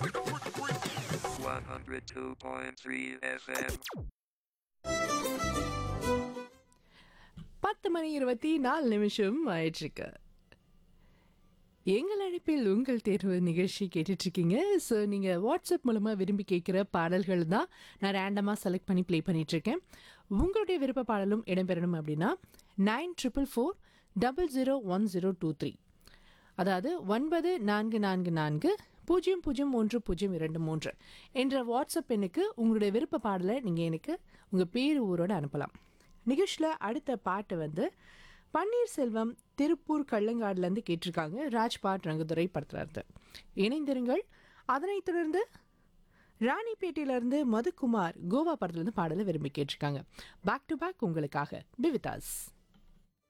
102.3 FM. பத்து மணி இருபத்தி நாலு நிமிஷம் ஆயிடுச்சுக்கு எங்கள் அழைப்பில் உங்கள் தேர்வு நிகழ்ச்சி கேட்டுட்டு இருக்கீங்க ஸோ நீங்கள் வாட்ஸ்அப் மூலமாக விரும்பி கேட்குற பாடல்கள் தான் நான் ரேண்டமாக செலக்ட் பண்ணி ப்ளே பண்ணிட்டு இருக்கேன் உங்களுடைய விருப்ப பாடலும் இடம்பெறணும் அப்படின்னா nine triple four double zero one zero two three அதாவது ஒன்பது நான்கு நான்கு நான்கு பூஜ்ஜியம் பூஜ்ஜியம் ஒன்று பூஜ்ஜியம் இரண்டு மூன்று என்ற வாட்ஸ்அப் எண்ணுக்கு உங்களுடைய விருப்ப பாடலை நீங்கள் எனக்கு உங்கள் பேர் ஊரோடு அனுப்பலாம் நிகழ்ச்சியில் அடுத்த பாட்டு வந்து பன்னீர்செல்வம் திருப்பூர் கள்ளங்காடுலேருந்து கேட்டிருக்காங்க ராஜ்பாட் ரங்கதுரை படத்துலேருந்து இணைந்திருங்கள் அதனைத் தொடர்ந்து ராணிப்பேட்டையிலேருந்து மதுக்குமார் கோவா படத்துலேருந்து பாடலை விரும்பி கேட்டிருக்காங்க பேக் டு பேக் உங்களுக்காக பிவிதாஸ்